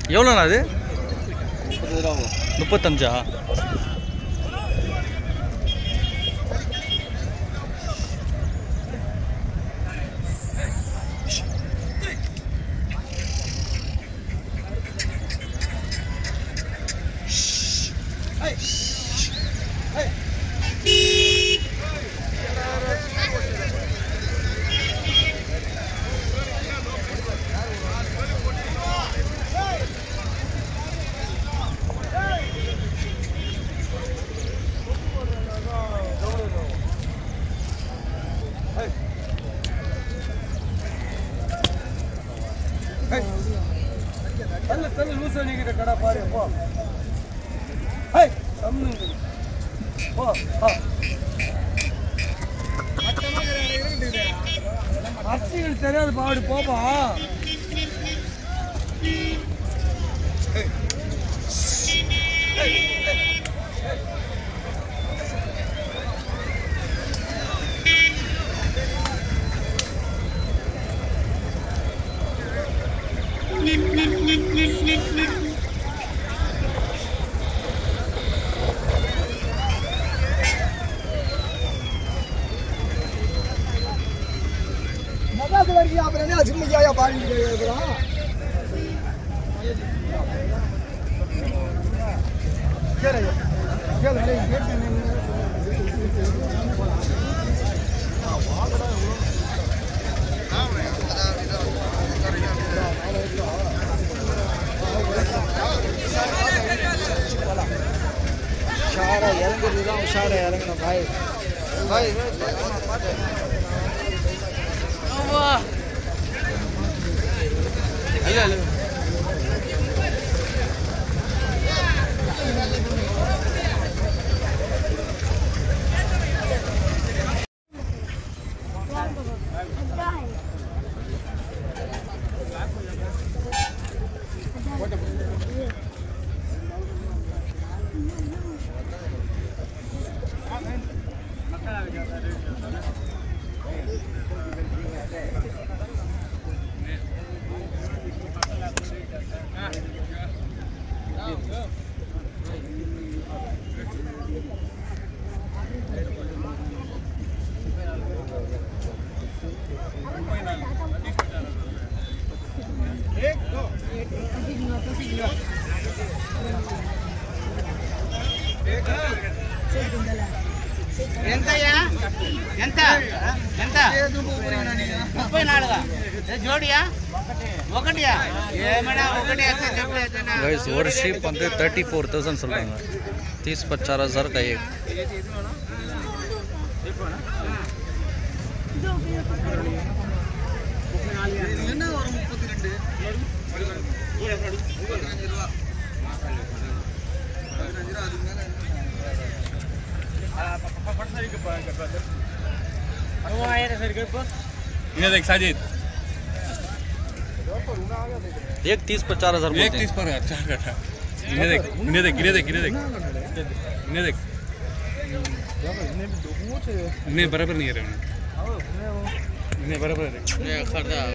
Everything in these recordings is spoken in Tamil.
எவ்வளோண்ணா அது முப்பது ரூபா ஆகும் முப்பத்தஞ்சா தள்ளு தள்ளு லூசா நிக்கிற கடை பாரு போ ஹை தம்முங்க போ போ அர்ச்சிகள் தெரியாது பாடு போப்பா மகாசு வரைக்கும் அப்புறம் என்ன சும்மையா பாடிட்டு இருக்கிறோம் கேளு கேளு கேட்டு உஷாரா இறங்குறது தான் உஷாரா இறங்கணும் பாய் பாய் இல்ல இல்ல ఎంతయ్యా ఎంత ఎంత ముప్పై నాలుగా ఏ జోడియా ఒకటియా ఏమైనా ఒకటి అయితే చెప్పలేదు கைஸ் ஒரு ஷீப் வந்து தேர்ட்டி ஃபோர் தௌசண்ட் சொல்கிறாங்க தீஸ் பச்சார் ஹசார் கை ये देख साजिद एक तीस पचास हजार एक बोलते तीस हैं पर अच्छा कटा इन्हें देख इन्हें देख इन्हें देख इन्हें देख इन्हें देख इन्हें बराबर नहीं है रे उन्हें इन्हें बराबर है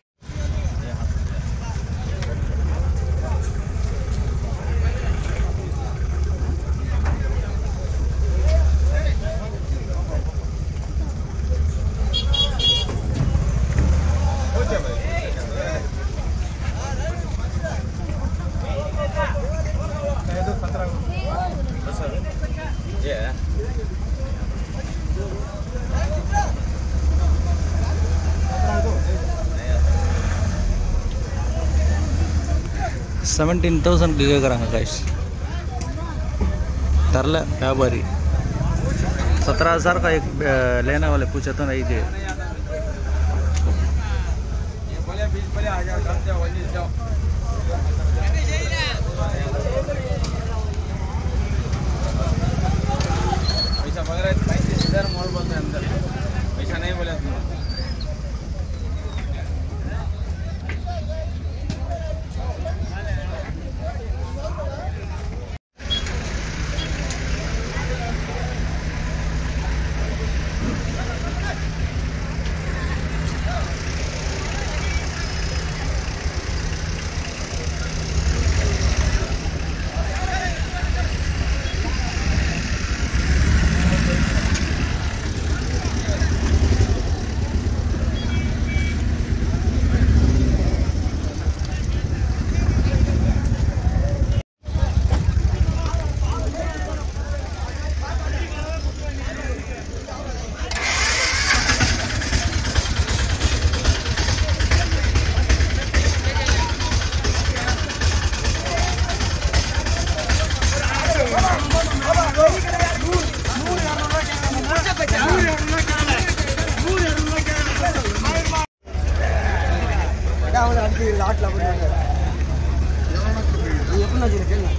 செவன்டீன் தௌசண்ட்க்கு கேட்குறாங்க கைஸ் तरला व्यापारी सत्रह हज़ार का एक अ, लेने वाले पूछा तो नहीं दे पैसा वगैरह पैंतीस हजार मोल बोलते हैं अंदर पैसा नहीं बोले तुम அதான் அவனை அடிச்சு லாட்டில் பண்ணுவாங்க நீ எப்படி வச்சுக்க கேளுங்க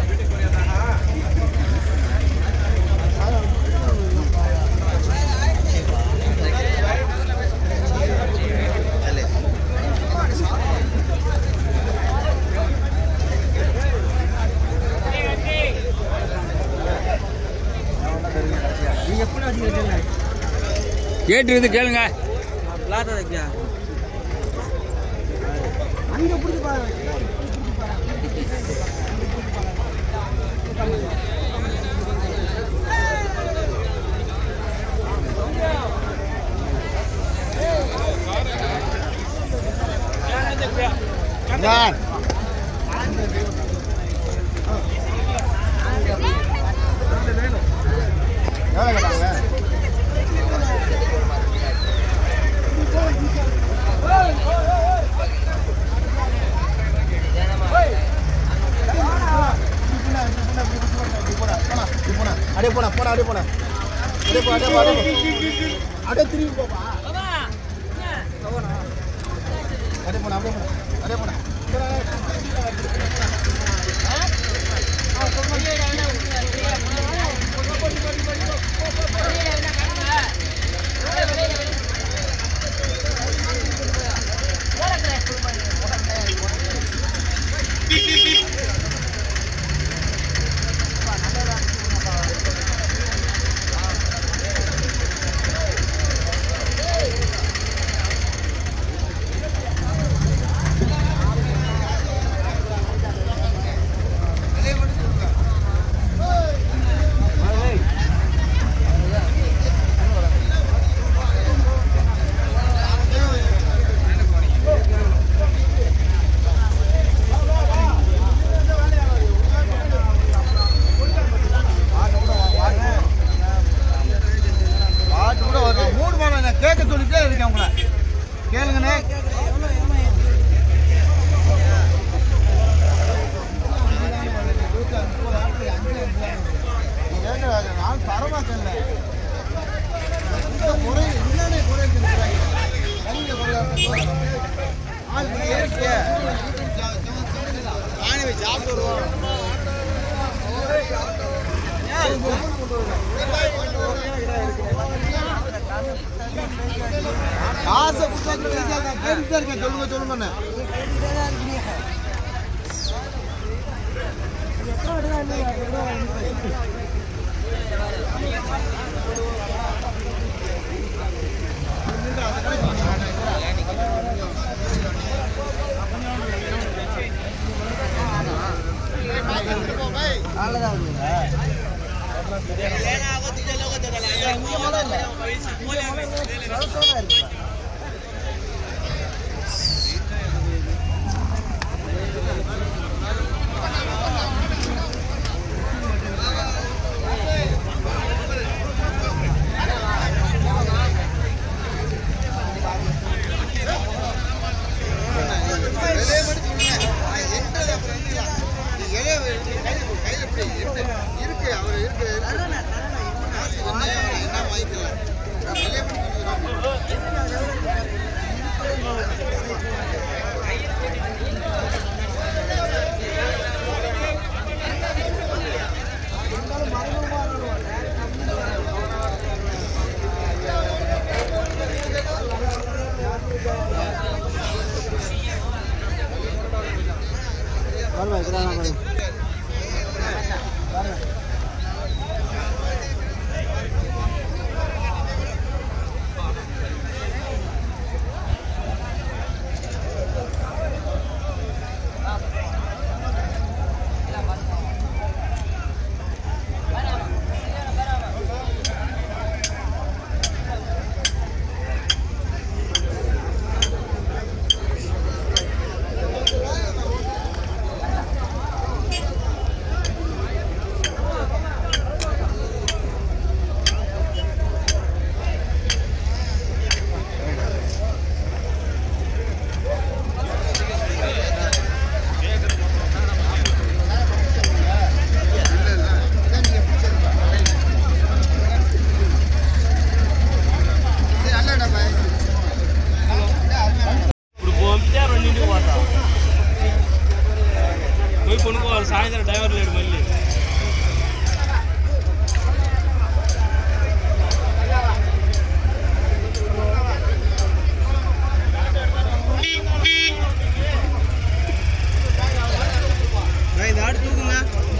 நீ எப்படி வச்சுக்க கேளுங்க கேட்டு கேளுங்க அங்கே பிடிச்சி பாருங்க அப்படியே போனா போனா அப்படியே போனா அப்படியே போ அப்படியே போ அப்படியே போ. அப்படியே திரும்பி போப்பா அப்படியே போனா அப்படியே போனா அப்படியே போனா பாட்டு கூட வரணும் மூணு மாதம் நான் கேட்க சொல்லிட்டே இருக்கேன் உங்களை கேளுங்கண்ணே நான் தரமாக்கல குறை என்னென்ன குறை கல்வியில் குறை ஆள் இயற்கை ஆணி வச்சு சாப்பிட்டு வருவோம் காசை கொடுத்தாங்க கேட்டுட்டே இருக்கேன் சொல்லுங்க சொல்லுங்க இருக்கு அவர் இருக்கு என்ன வாங்கிக்கலாம் సాయంత్రం డ్రైవర్ లేడు మళ్ళీ இந்த ஆடு தூக்குங்க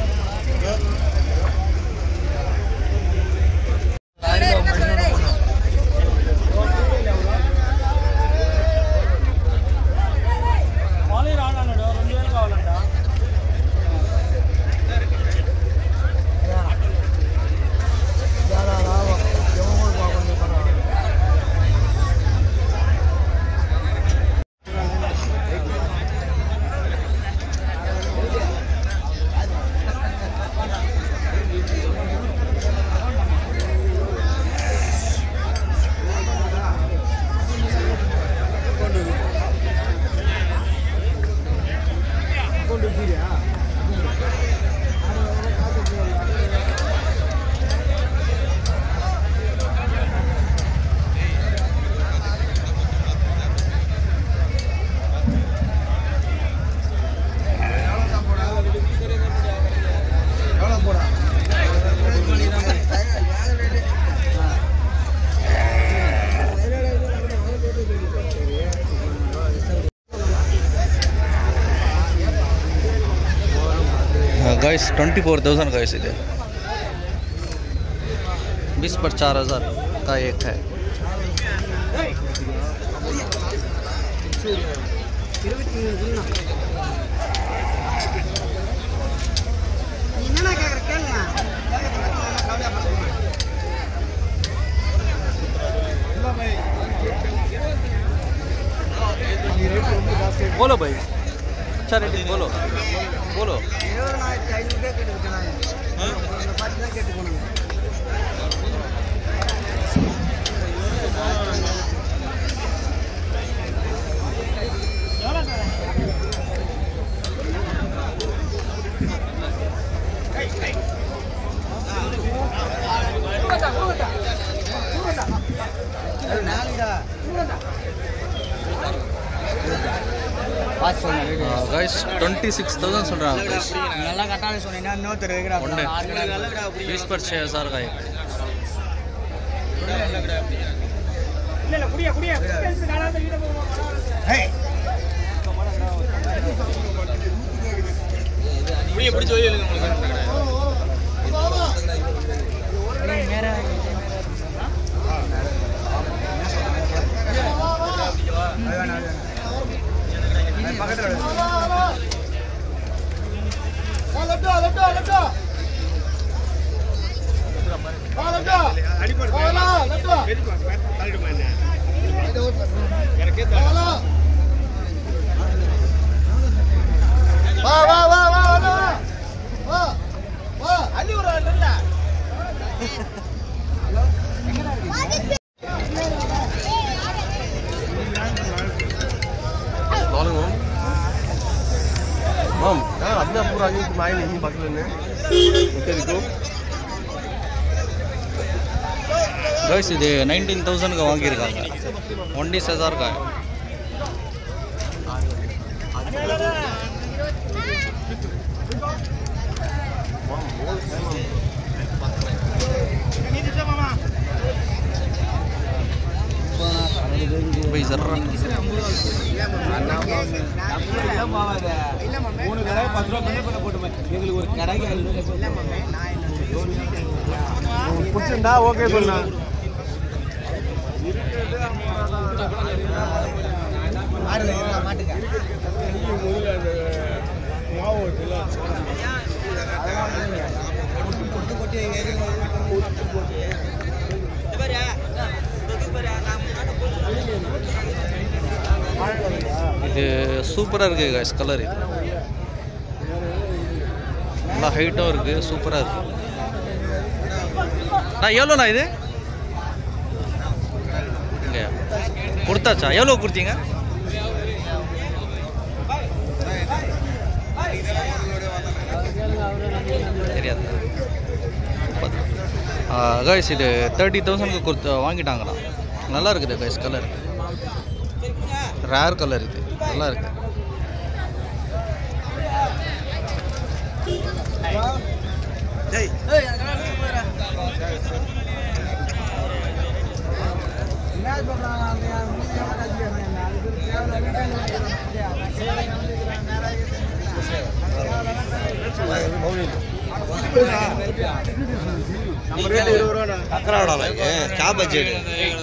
guys twenty four thousand guys ಇದೆ बीस पर चार हज़ार का एक है என்னண்ணா கேட்குற கேளுங்க बोलो भाई अच्छा रेटिंग बोलो बोलो இருபதாயிரத்தி ஐநூறுபே கேட்டு விட்டுறாங்க பார்த்து தான் கேட்டு போனாங்க गाइस ट्वेंटी सिक्स थाउजेंड सुन रहा हूँ நல்லா கட்டாத சொன்னீங்கன்னா இன்னொருத்தர் இருக்கிறா ஒன்று बीस पर छः हज़ार का एक இப்படியே பிடிச்சி வெளியே இழுங்க உங்களுக்கு வா வா வா வா வா வா வா அள்ளி விடுறாங்கல்ல गाइस இது நைன்டீன் தௌசண்ட்க்கு வாங்கியிருக்காங்க ஒன்டிஸ் ஹਜ਼ਾர் का है भाई जरा மூணு கடை பத்து ரூபா கம்மி பண்ண போட்டுமே எங்களுக்கு ஒரு கடைக்கு பிடிச்சிருந்தா ஓகே பண்ணா இது சூப்பராக இருக்குது கைஸ் கலர் இது நல்லா ஹைட்டும் இருக்குது சூப்பராக இருக்குது நான் எவ்வளோண்ணா இது இங்கே கொடுத்தாச்சா எவ்வளோ கொடுத்தீங்க தெரியாது கைஸ் இது தேர்ட்டி தௌசண்ட்க்கு கொடுத்து வாங்கிட்டாங்கண்ணா நல்லா இருக்குது கைஸ் கலர் ரேர் கலர் இது நல்லா இருக்கு அக்கறாடால கா பட்ஜெட்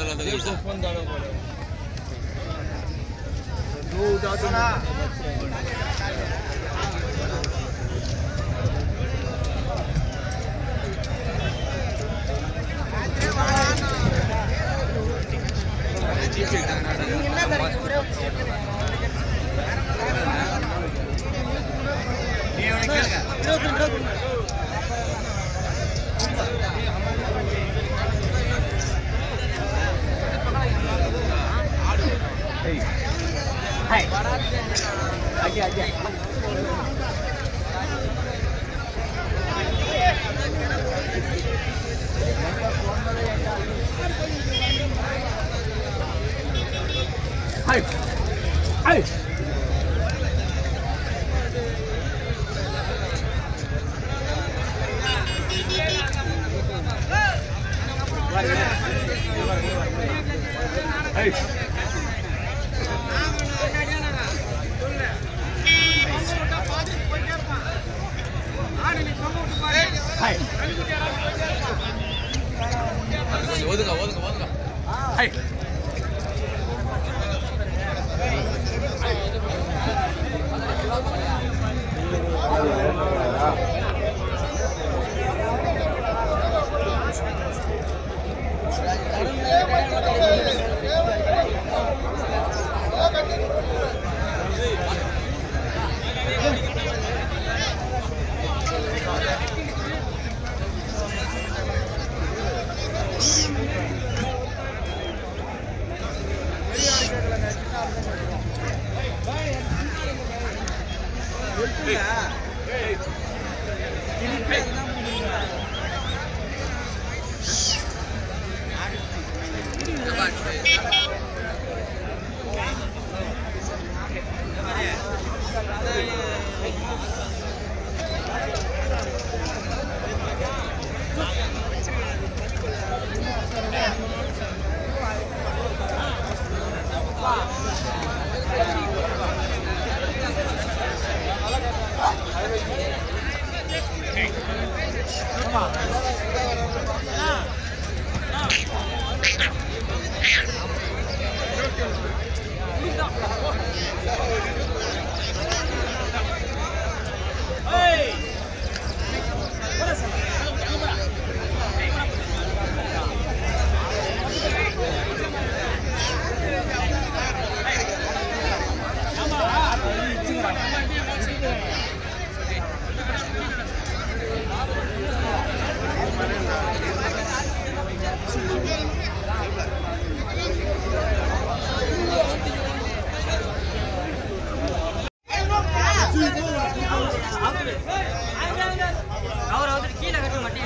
அவர் வந்து கீழே கட்டு மட்டை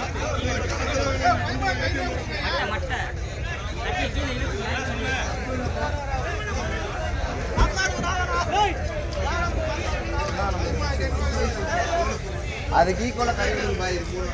மட்டை மட்டை கட்டி கீழே இழுக்கு அதுக்கு ஈக்குவலா கரெக்ட் மாதிரி இருக்கு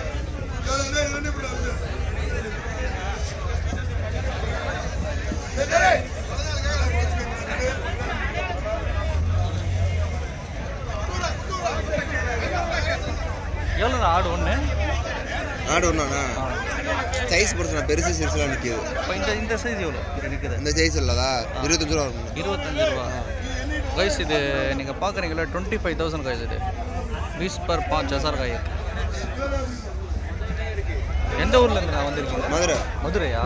எவ்வளோ ஆடு ஒன்று ஆடு ஒன்றாண்ணா சைஸ் பொறுத்து நான் பெருசு சிறுசுலாம் நிற்கிது இப்போ இந்த இந்த சைஸ் எவ்வளோ இது நிற்குது இந்த சைஸ் இல்லதா இருபத்தஞ்சு ரூபா வரும் இருபத்தஞ்சு ரூபா கைஸ் இது நீங்கள் பார்க்குறீங்களா டுவெண்ட்டி ஃபைவ் தௌசண்ட் கைஸ் இது பீஸ் பர் பாஞ்ச் ஹசார் காய் எந்த ஊர்லேருந்து நான் வந்திருக்கீங்க மதுரை மதுரையா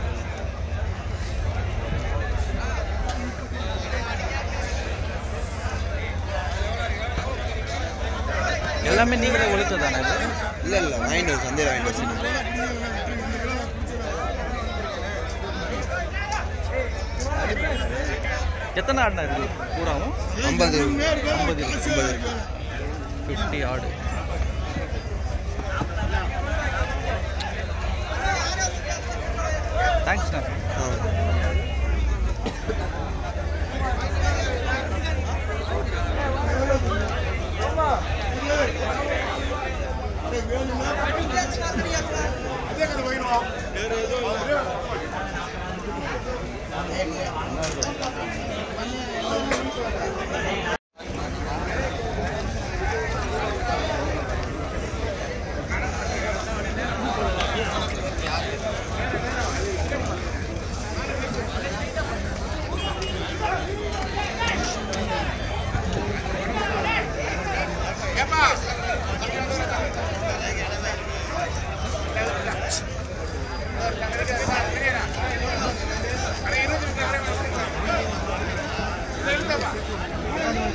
எல்லாமே நீங்களே ஒழித்து தானே இது இல்லை இல்லை வாங்கிட்டு வந்து சந்தையில் வாங்கிட்டு வந்து எத்தனை ஆடுனா இருக்கு பூராவும் ஐம்பது ஐம்பது ஐம்பது இருக்கு ஃபிஃப்டி ஆடு தேங்க்ஸ்ண்ணா ஆ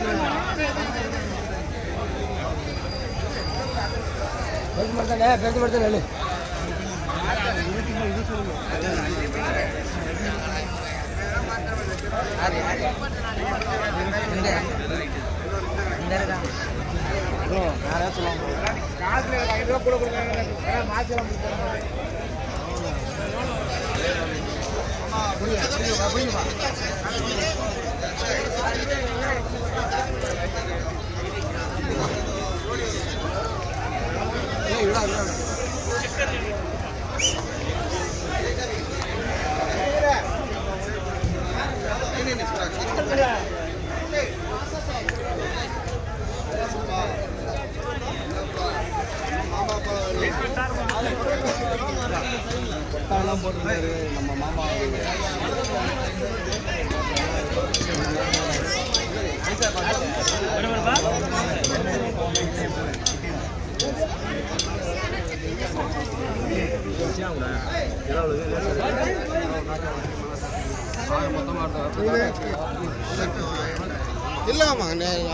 இல்லம்மா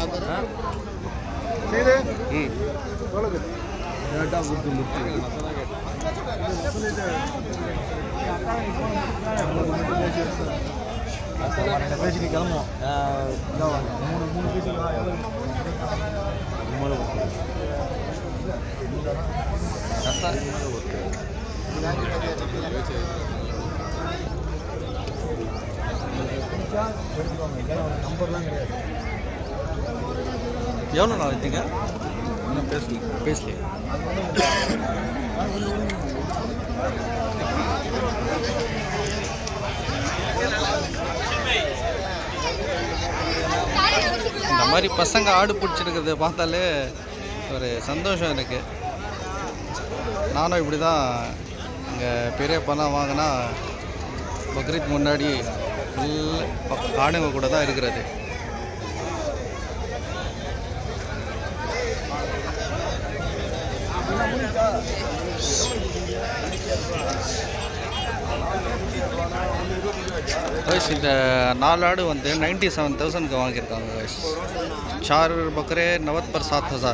பேசிட்டு கிளம்புவோம் மூணு மூணு பீஸுக்கு நம்பர்லாம் கிடையாது எவ்வளோ நாள் எடுத்தீங்க பேசலையே இந்த மாதிரி பசங்க ஆடு பிடிச்சிருக்கிறத பார்த்தாலே ஒரு சந்தோஷம் எனக்கு நானும் இப்படி தான் எங்கள் பெரியப்பாலாம் வாங்கினா பக்ரீத் முன்னாடி ஃபுல் ஆடுங்க கூட தான் இருக்கிறது guys இந்த நாலு ஆடு வந்து நைன்டி செவன் தௌசண்ட்க்கு வாங்கியிருக்காங்க guys चार बकरे नवत पर सात हज़ार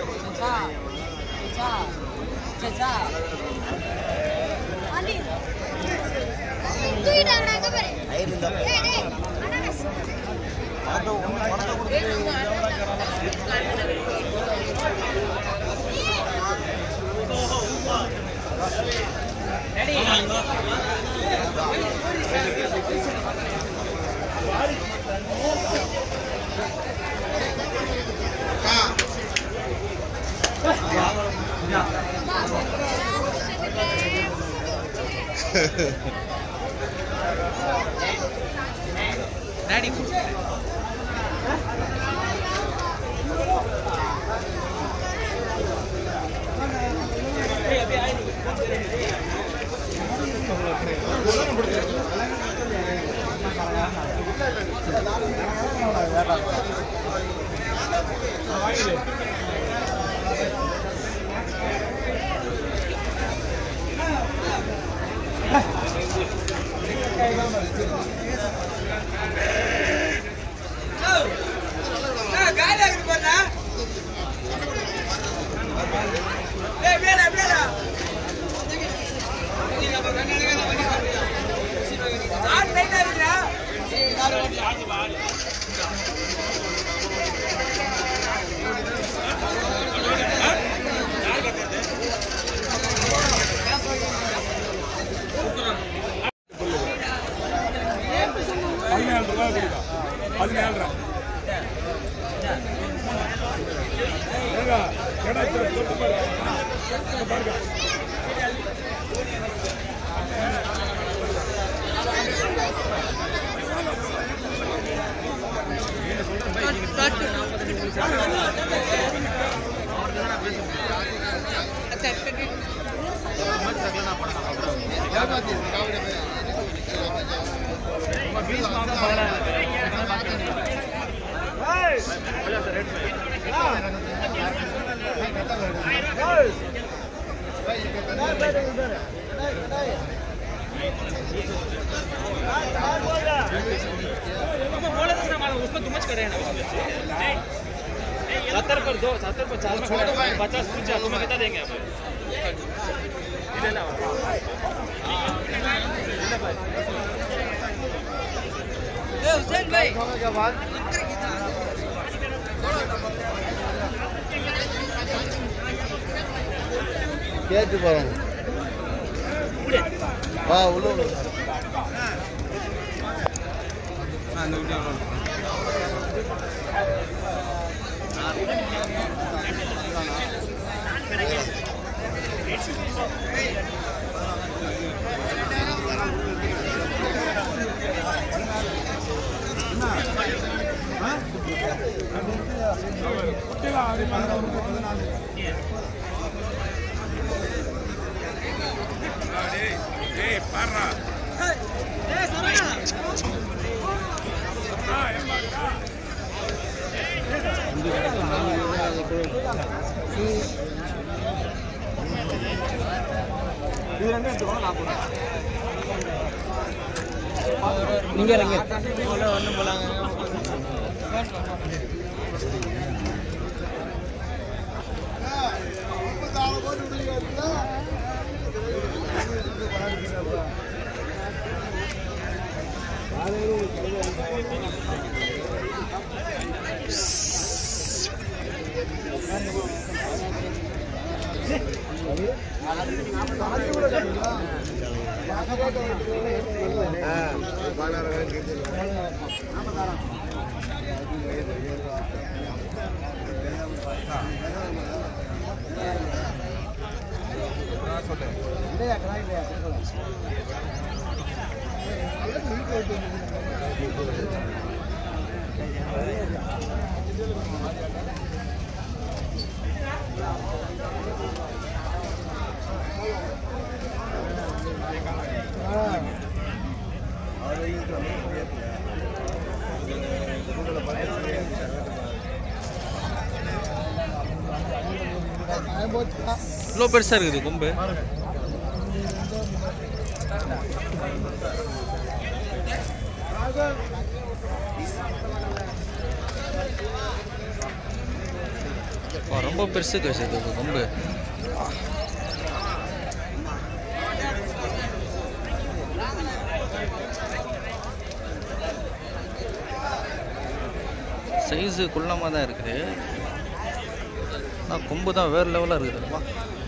பதினேழு ரூபாய் கொடுக்கா பதினேழு ரூபா ஏங்க, எடா, தொட்டு தொட்டு பாருங்க. இங்க பாருங்க. उसको तुम करे ना सत्तर पर दो सत्तर पर चार में खड़ा है। पचास पूछा तुम्हें कितना देंगे आप ले ला हुसैन भाई கேட்டு பாருங்க வா உள்ள உள்ள. இவ்வளோ பெருசாக இருக்குது கொம்பு அப்பா, ரொம்ப பெருசு கேஸ் இது கொம்பு சைஸு குள்ளமாக தான் இருக்குது ஆனால் கொம்பு தான் வேறு லெவலில் இருக்குதுப்பா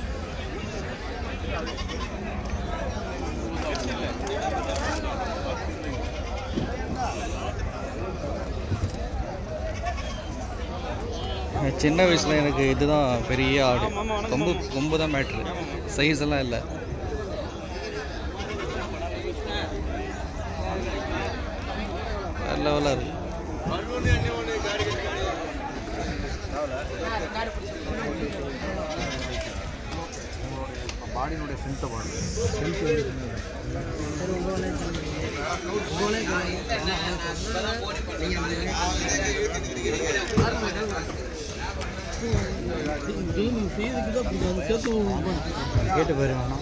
சின்ன வயசில் எனக்கு இதுதான் பெரிய ஆடு கொம்பு கொம்பு தான் மேட்ரு சைஸ் எல்லாம் இல்லை வேறு லெவலாக இருக்கு பாடியினுடைய சென்ட்டை பாருங்க கேட்டு பாரு வேணாம்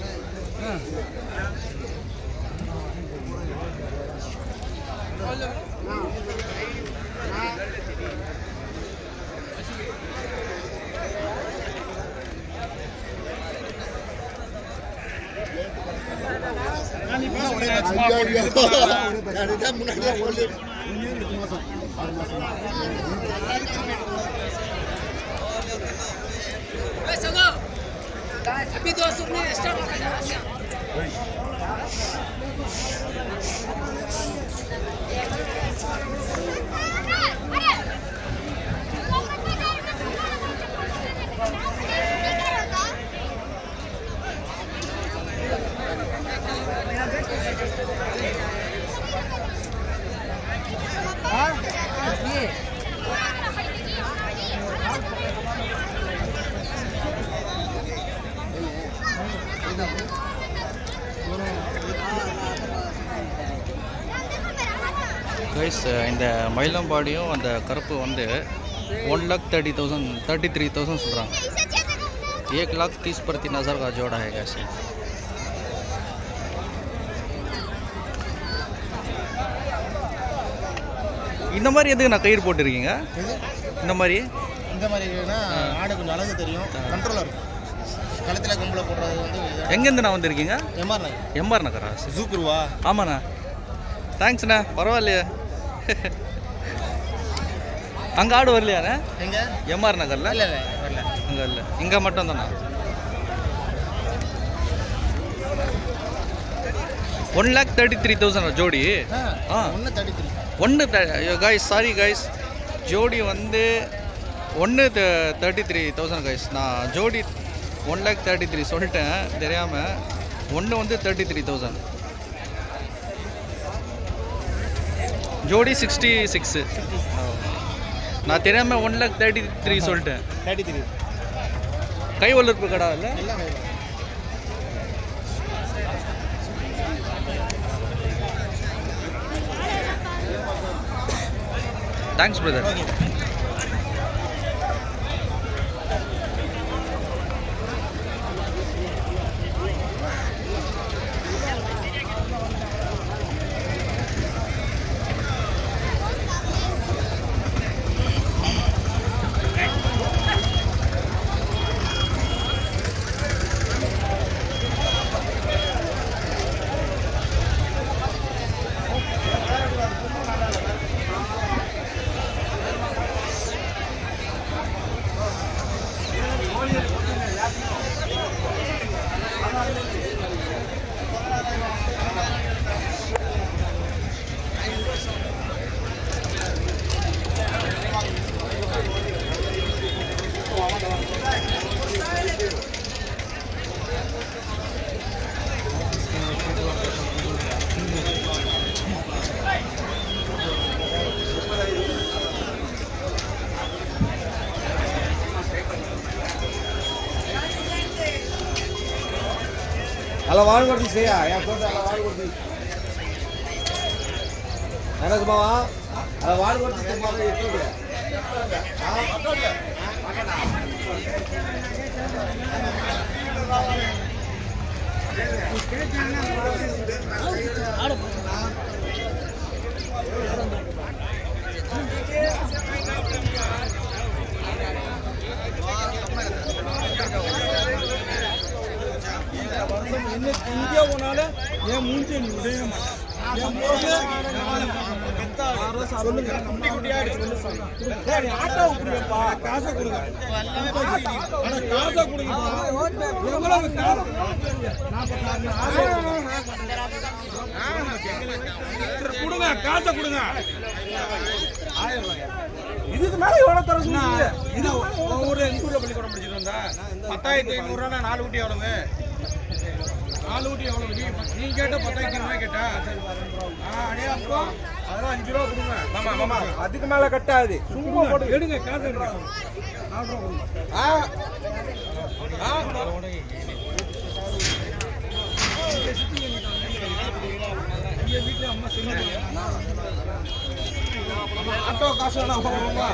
अभी तो सुनने स्टार्ट होगा जरा கைஸ் இந்த மயிலம்பாடியும் அந்த கருப்பு வந்து one lakh thirty thousand thirty three thousand சொல்கிறாங்க एक लाख तीस पर तीन हज़ार का जोड़ा है कैसे இந்த மாதிரி எதுக்கு நான் கயிறு போட்டிருக்கீங்க இந்த மாதிரி இந்த மாதிரி இருக்குன்னா ஆடு கொஞ்சம் அழகு தெரியும் கண்ட்ரோலாக இருக்கும் கழுத்தில் கும்பல போடுறது வந்து எங்கேருந்து நான் வந்திருக்கீங்க எம்ஆர் நகர் எம்ஆர் நகரா ஜூக்குருவா ஆமாண்ணா தேங்க்ஸ்ண்ணா பரவாயில்லையே அங்கே ஆடு வரலையாண்ணே எங்க எம்ஆர் நகரில் இல்லை இல்லை வரல அங்கே இல்லை இங்கே மட்டும் தானா one lakh thirty three thousand ஜோடி ஆ. ஆ ஒன்று தேர்ட்டி த்ரீ ஒன்று காய்ஸ் சாரி காய்ஸ் ஜோடி வந்து ஒன்று தேர்ட்டி த்ரீ தௌசண்ட் காய்ஸ் நான் ஜோடி ஒன் லேக் தேர்ட்டி த்ரீ சொல்லிட்டேன் தெரியாமல் ஒன்று வந்து தேர்ட்டி த்ரீ தௌசண்ட் ஜோடி சிக்ஸ்டி சிக்ஸு நான் தெரியாமல் ஒன் லேக் தேர்ட்டி த்ரீ சொல்லிட்டேன் தேர்ட்டி த்ரீ கை வளர்ப்பு கடை இல்லை எல்லாம் கையில் தேங்க்ஸ் பிரதர் ஓகே అలా వాడు కొడుతుంది శ్రేయ అలా వాడు కొడుతుంది எனக்கு மாவா అలా వాడు కొడుతుంది మావా ఎక్కువ எங்கே போனாலும் என் மூஞ்சி நீ உடைய மாட்டேன் என் போது சொல்லுங்க குட்டி குட்டியா ஆட்டோ கொடுங்கப்பா காசை கொடுங்க ஆனா காசை கொடுங்க எவ்வளவு காசு சரி, கொடுங்க காசை கொடுங்க ஆயிரம் ரூபாய் இதுக்கு மேல எவ்வளவு தர சொல்லுங்க இது ஒரு எங்க ஊர்ல பள்ளிக்கூடம் படிச்சுட்டு வந்தா பத்தாயிரத்தி ஐநூறு ரூபா நாலு ஊட்டி எவ்வளவு நாலு ஊட்டி எவ்வளவு நீ நீ கேட்ட பத்தாயிரத்தி ஐநூறு கேட்டா சரி ஆ அடே அப்போ அதெல்லாம் அஞ்சு ரூபா கொடுங்க ஆமா ஆமா அதுக்கு மேல கட்டாது சும்மா போட்டு எடுங்க காசு எடுங்க நாலு ரூபா கொடுங்க ஆ ஆ எங்க வீட்டுல அம்மா சொன்னது ஆட்டோ காசு வேணா போடுங்களா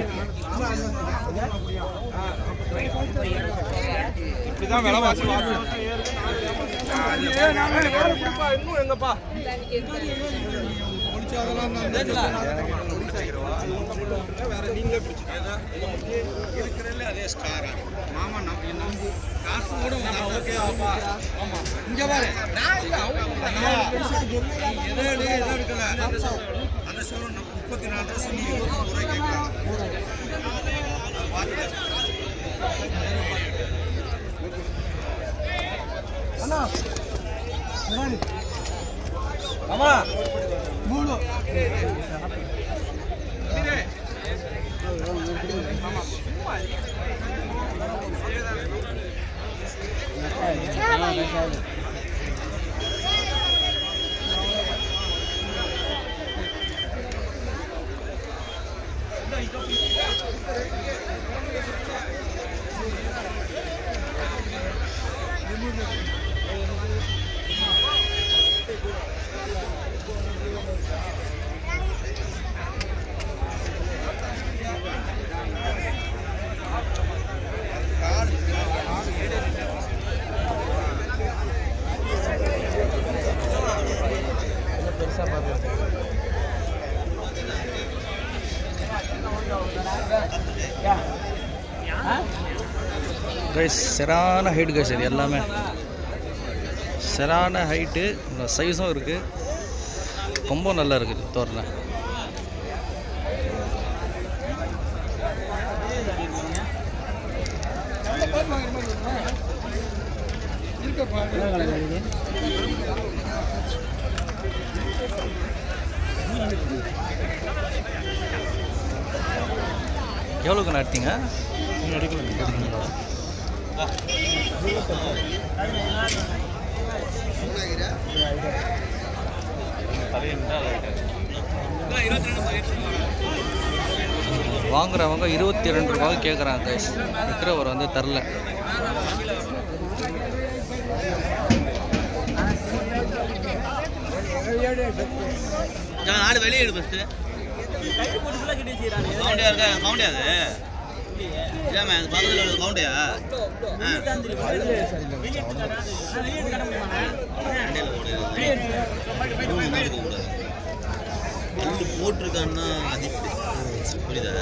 இப்படிதான் விலைவாசி வாங்கும் இன்னும் எங்கப்பா வேற நீங்களே பிடிச்சிக்கோங்க இருக்கிறதுல அதே ஸ்டாரா மாமா நம்ம நம்ம காசு கூட ஓகே ஆப்பா ஆமா இங்க பாரு நான் இல்ல அவங்க எதை எடு எதை எடுக்கல அந்த சொல்ல முப்பத்தி நாலு ரூபா சொல்லி இருபத்தி ரூபாய் கேட்கலாம் அண்ணா ஆமா மூணு கைஸ் சரியான ஹைட் கைஸ் இது எல்லாமே சரியான ஹைட்டு சைஸும் இருக்குது கொம்பும் நல்லா இருக்குது தோரில் எவ்வளோக்கு நடத்தீங்க வாங்குறவங்க இருபத்தி ரெண்டு ரூபாய்க்கு கேட்குறாங்க கைஸ் விற்கிறவர் வந்து தரல ஆடு வெளியே எடு ஃபஸ்ட்டு கவுண்டியா இருக்கா கவுண்டியா அது ஏமா அது பக்கத்தில் கவுண்டியா போட்டிருக்கான்னா அதிர்ஷ்டம் புரியுதா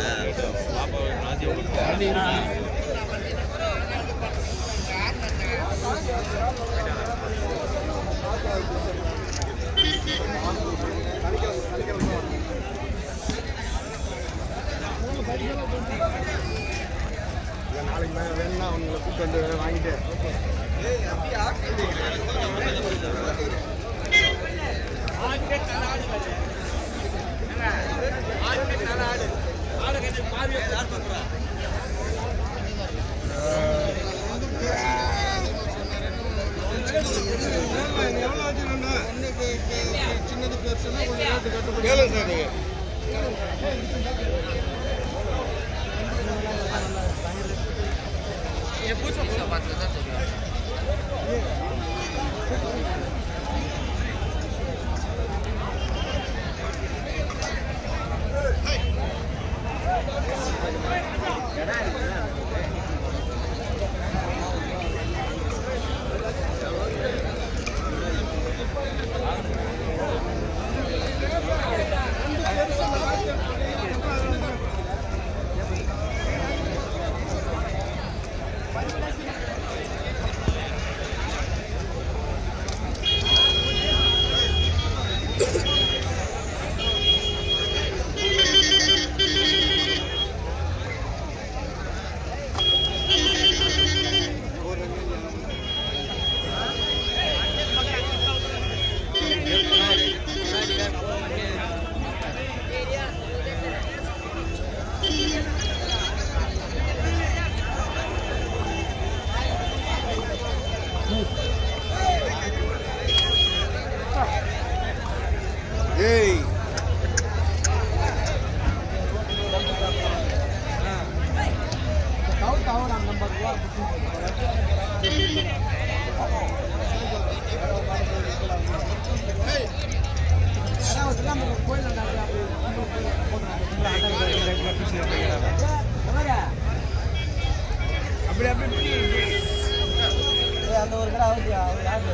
நாளைக்கு மேலே வேணும்னா அவங்களை கூப்பிட்டு வந்து வாங்கிட்டு சின்னது பெருசுன்னா கொஞ்சம் ரேட்டு கட்டுப்படி கேளுங்க சார் நீங்கள் ஏய் அந்த ஒரு கடை ஆகுது யார்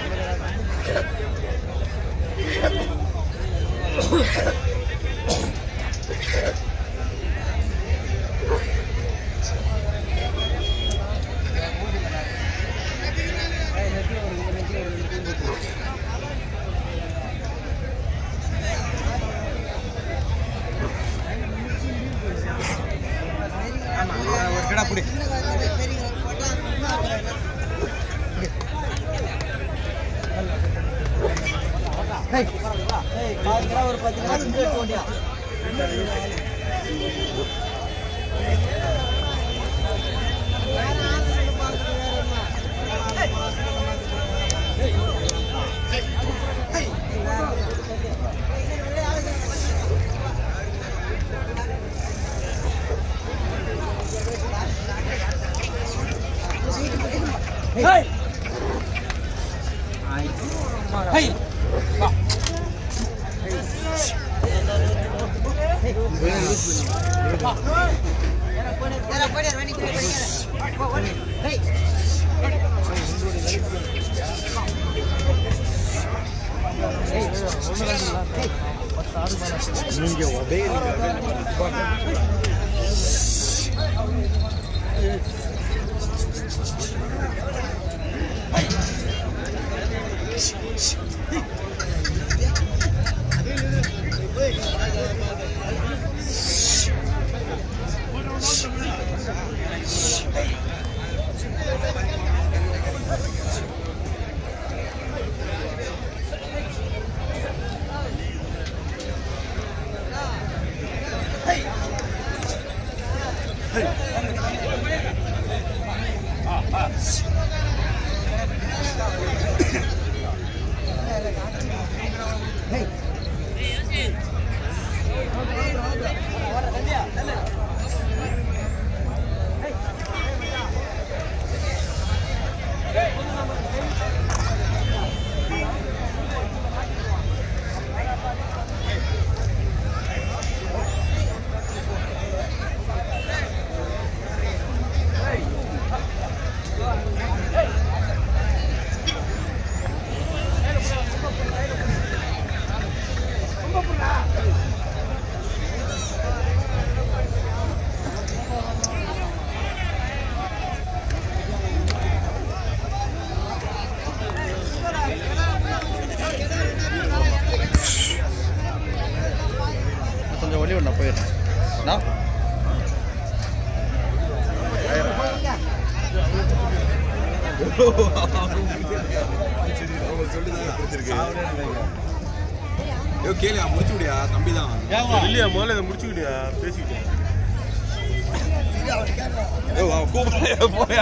ஒரு கடை பிடி ஒரு பத்து கடை செஞ்சு எடுக்க வேண்டியா கொஞ்சம் ஒளி ஒன்று போயிடுறேன் நான் கேளியா முடிச்சு விடியா தம்பி தான் இல்லையா முதல்ல இதை முடிச்சுக்கிட்டியா பேசிக்கிட்டியா கூப்பிட போயா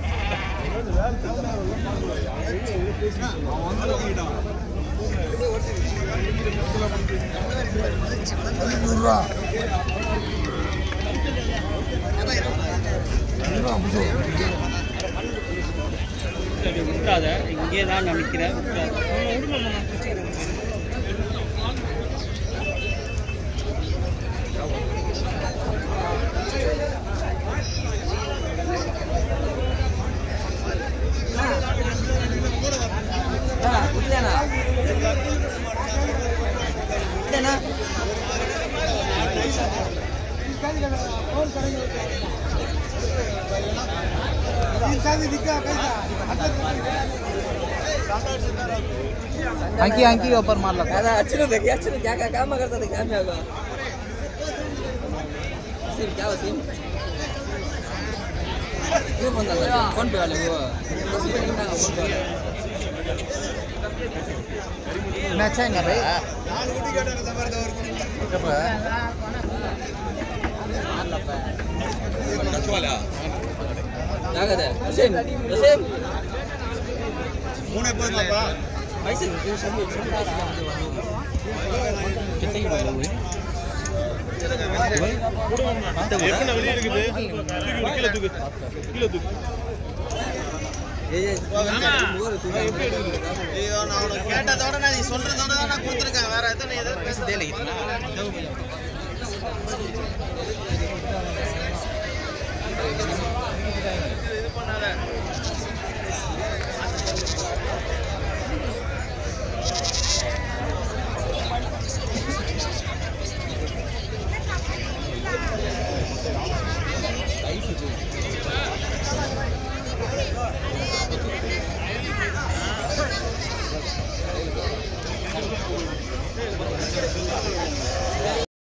விட்டாத இங்கே தான் நினைக்கிறேன் अंकी अंकी के ऊपर मार लगा दादा अच्छे लोग देखिए अच्छे लोग क्या क्या काम करता था क्या में होगा सिम क्या हुआ सिम क्यों बंद लगा फोन पे वाले वो दस मिनट में उठाएगा फोन पे वाले मैच है ना भाई क्या कहते हैं सिम सिम மூணே போதுலப்பா ऐसे सभी सभी कितने की बात हुई எப்படி வெளியே இருக்குது தூக்கி கீழே தூக்கு கீழே தூக்கு ये ये ஐயோ நான் உனக்கு கேட்டதோட நான் நீ சொல்றதோட தான் நான் கொடுத்துருக்கேன் வேற எதுவும் நீ எதுவும் பேச தேவை